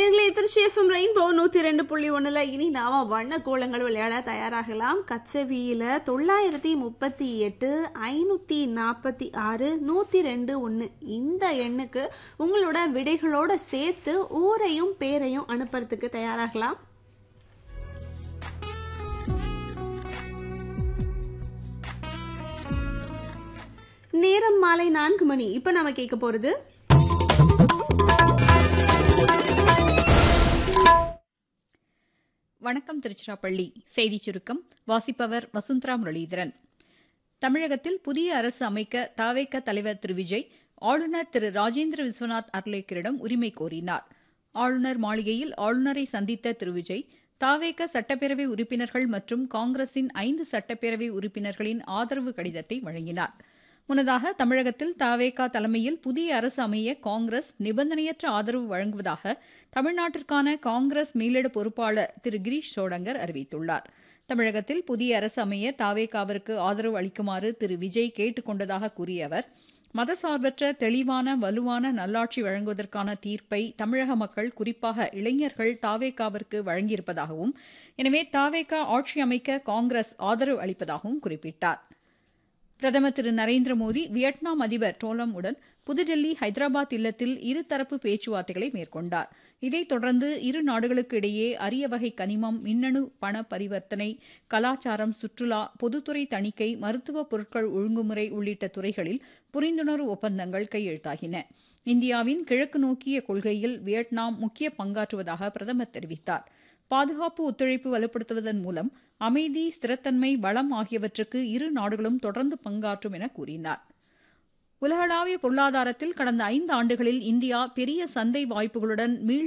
நேர்களே Trichy FM rainbow நூற்றி ரெண்டு புள்ளி ஒன்றில் இனி நாம வண்ண கோலங்கள் விளையாட தயாராகலாம் கச்சவியில் தொள்ளாயிரத்தி முப்பத்தி எட்டு ஐநூற்றி நாற்பத்தி ஆறு நூற்றி ரெண்டு ஒன்று இந்த எண்ணுக்கு உங்களோட விடைகளோட சேர்த்து ஊரையும் பேரையும் அனுப்புறதுக்கு தயாராகலாம் நேரம் மாலை நான்கு மணி இப்போ நாம கேட்க போகிறது வணக்கம் திருச்சிராப்பள்ளி செய்திச் சுருக்கம் வாசிப்பவர் வசுந்தரா முரளிதரன் தமிழகத்தில் புதிய அரசு அமைக்க தாவேக தலைவர் திரு விஜய் ஆளுநர் திரு ராஜேந்திர விஸ்வநாத் அர்லேக்கரிடம் உரிமை கோரினார் ஆளுநர் மாளிகையில் ஆளுநரை சந்தித்த திரு விஜய் தாவேக சட்டப்பேரவை உறுப்பினர்கள் மற்றும் காங்கிரசின் ஐந்து சட்டப்பேரவை உறுப்பினர்களின் ஆதரவு கடிதத்தை வழங்கினார் முன்னதாக தமிழகத்தில் தாவேகா தலைமையில் புதிய அரசு அமைய காங்கிரஸ் நிபந்தனையற்ற ஆதரவு வழங்குவதாக தமிழ்நாட்டிற்கான காங்கிரஸ் மேலிட பொறுப்பாளர் திரு கிரீஷ் சோடங்கர் அறிவித்துள்ளார் தமிழகத்தில் புதிய அரசு அமைய தாவேகாவிற்கு ஆதரவு அளிக்குமாறு திரு விஜய் கேட்டுக் கொண்டதாக கூறிய அவர் மதசார்பற்ற தெளிவான வலுவான நல்லாட்சி வழங்குவதற்கான தீர்ப்பை தமிழக மக்கள் குறிப்பாக இளைஞர்கள் தாவேகாவிற்கு வழங்கியிருப்பதாகவும் எனவே தாவேகா ஆட்சி அமைக்க காங்கிரஸ் ஆதரவு அளிப்பதாகவும் குறிப்பிட்டார் பிரதமர் திரு நரேந்திர மோடி வியட்நாம் அதிபர் டோலம் உடன் புதுடெல்லி ஹைதராபாத் இல்லத்தில் இருதரப்பு பேச்சுவார்த்தைகளை மேற்கொண்டார் இதைத் தொடர்ந்து இரு நாடுகளுக்கு இடையே அரிய வகை கனிமம் மின்னணு பண பரிவர்த்தனை கலாச்சாரம் சுற்றுலா பொதுத்துறை தணிக்கை மருத்துவ பொருட்கள் ஒழுங்குமுறை உள்ளிட்ட துறைகளில் புரிந்துணர்வு ஒப்பந்தங்கள் கையெழுத்தாகின இந்தியாவின் கிழக்கு நோக்கிய கொள்கையில் வியட்நாம் முக்கிய பங்காற்றுவதாக பிரதமர் தெரிவித்தார் பாதுகாப்பு ஒத்துழைப்பு வலுப்படுத்துவதன் மூலம் அமைதி ஸ்திரத்தன்மை வளம் ஆகியவற்றுக்கு இரு நாடுகளும் தொடர்ந்து பங்காற்றும் என கூறினார் உலகளாவிய பொருளாதாரத்தில் கடந்த ஐந்து ஆண்டுகளில் இந்தியா பெரிய சந்தை வாய்ப்புகளுடன் மீள்